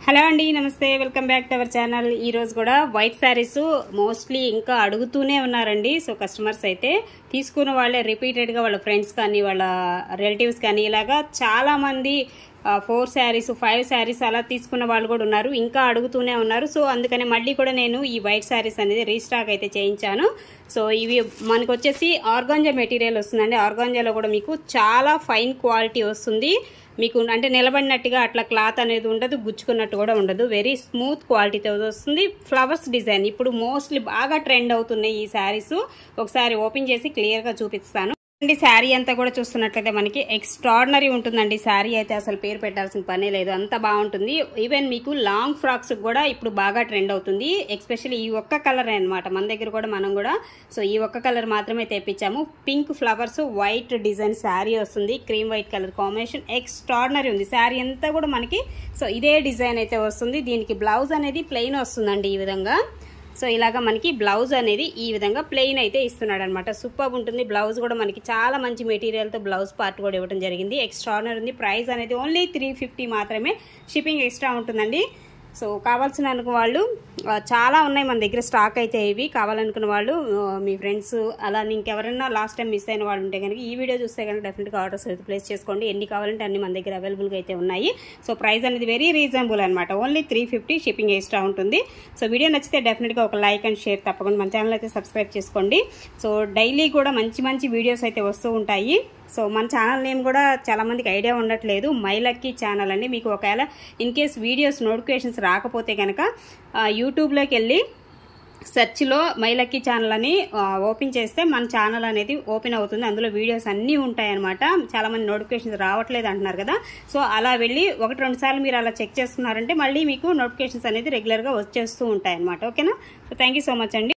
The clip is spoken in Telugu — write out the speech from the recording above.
హలో అండి నమస్తే welcome back to our channel ఈ రోజు కూడా వైట్ శారీస్ మోస్ట్లీ ఇంకా అడుగుతూనే ఉన్నారండి సో కస్టమర్స్ అయితే తీసుకున్న వాళ్ళే రిపీటెడ్గా వాళ్ళ ఫ్రెండ్స్ కానీ వాళ్ళ రిలేటివ్స్ కానీ ఇలాగా చాలా మంది ఫోర్ శారీస్ ఫైవ్ శారీస్ అలా తీసుకున్న వాళ్ళు కూడా ఉన్నారు ఇంకా అడుగుతూనే ఉన్నారు సో అందుకని మళ్ళీ కూడా నేను ఈ వైట్ శారీస్ అనేది రీస్టాక్ అయితే చేయించాను సో ఇవి మనకు వచ్చేసి ఆర్గాంజా మెటీరియల్ వస్తుందండి ఆర్గాంజాలో కూడా మీకు చాలా ఫైన్ క్వాలిటీ వస్తుంది మీకు అంటే నిలబడినట్టుగా అట్లా క్లాత్ అనేది ఉండదు గుచ్చుకున్నట్టు కూడా ఉండదు వెరీ స్మూత్ క్వాలిటీతో వస్తుంది ఫ్లవర్స్ డిజైన్ ఇప్పుడు మోస్ట్లీ బాగా ట్రెండ్ అవుతున్నాయి ఈ శారీస్ ఒకసారి ఓపెన్ చేసి క్లియర్గా చూపిస్తాను అండి శారీ అంతా కూడా చూస్తున్నట్లయితే మనకి ఎక్స్ట్రాడినరీ ఉంటుందండి శారీ అయితే అసలు పేరు పెట్టాల్సిన పనే లేదు అంత బాగుంటుంది ఈవెన్ మీకు లాంగ్ ఫ్రాక్స్ కూడా ఇప్పుడు బాగా ట్రెండ్ అవుతుంది ఎస్పెషల్లీ ఈ ఒక్క కలర్ అనమాట మన దగ్గర కూడా మనం కూడా సో ఈ ఒక్క కలర్ మాత్రమే తెప్పించాము pink flowers white design sari వస్తుంది cream white colour combination extraordinary ఉంది శారీ అంతా కూడా మనకి సో ఇదే డిజైన్ అయితే వస్తుంది దీనికి బ్లౌజ్ అనేది ప్లెయిన్ వస్తుందండి ఈ విధంగా సో ఇలాగా మనకి బ్లౌజ్ అనేది ఈ విధంగా ప్లెయిన్ అయితే ఇస్తున్నాడు అనమాట సూపర్ ఉంటుంది బ్లౌజ్ కూడా మనకి చాలా మంచి మెటీరియల్తో బ్లౌజ్ పార్ట్ కూడా ఇవ్వడం జరిగింది ఎక్స్ట్రానర్ ఉంది ప్రైస్ అనేది ఓన్లీ త్రీ ఫిఫ్టీ మాత్రమే షిప్పింగ్ ఎక్స్ట్రా ఉంటుందండి సో కావాల్సిన అనుకున్న వాళ్ళు ఆ, చాలా ఉన్నాయి మన దగ్గర స్టాక్ అయితే ఇవి కావాలనుకున్న వాళ్ళు ఆ, మీ ఫ్రెండ్స్ అలా ఇంకెవరైనా లాస్ట్ టైం మిస్ అయిన వాళ్ళు ఉంటే కనుక ఈ వీడియో చూస్తే కనుక డెఫినెట్గా ఆర్డర్స్ అయితే ప్లేస్ చేసుకోండి ఎన్ని కావాలంటే అన్ని మన దగ్గర అవైలబుల్గా అయితే ఉన్నాయి సో ప్రైస్ అనేది వెరీ రీజనబుల్ అనమాట only three fifty shipping extra ఉంటుంది సో వీడియో నచ్చితే డెఫినెట్గా ఒక లైక్ అండ్ షేర్ తప్పకుండా మన ఛానల్ అయితే సబ్స్క్రైబ్ చేసుకోండి సో డైలీ కూడా మంచి మంచి వీడియోస్ అయితే వస్తూ ఉంటాయి సో మన ఛానల్ నేమ్ కూడా చాలా మందికి ఐడియా ఉండట్లేదు మైలక్కీ ఛానల్ అండి మీకు ఒకవేళ ఇన్ కేస్ వీడియోస్ నోటిఫికేషన్స్ రాకపోతే కనుక యూట్యూబ్లోకి వెళ్ళి సెర్చ్లో మైలక్కీ ఛానల్ అని ఆ, ఓపెన్ చేస్తే మన ఛానల్ అనేది ఓపెన్ అవుతుంది అందులో వీడియోస్ అన్నీ ఉంటాయన్నమాట చాలా మంది నోటిఫికేషన్స్ రావట్లేదు అంటున్నారు కదా సో అలా వెళ్ళి ఒకటి రెండు సార్లు మీరు అలా చెక్ చేసుకున్నారంటే మళ్ళీ మీకు నోటిఫికేషన్స్ అనేది రెగ్యులర్గా వచ్చేస్తూ ఉంటాయి అనమాట ఓకేనా సో థ్యాంక్ సో మచ్ అండి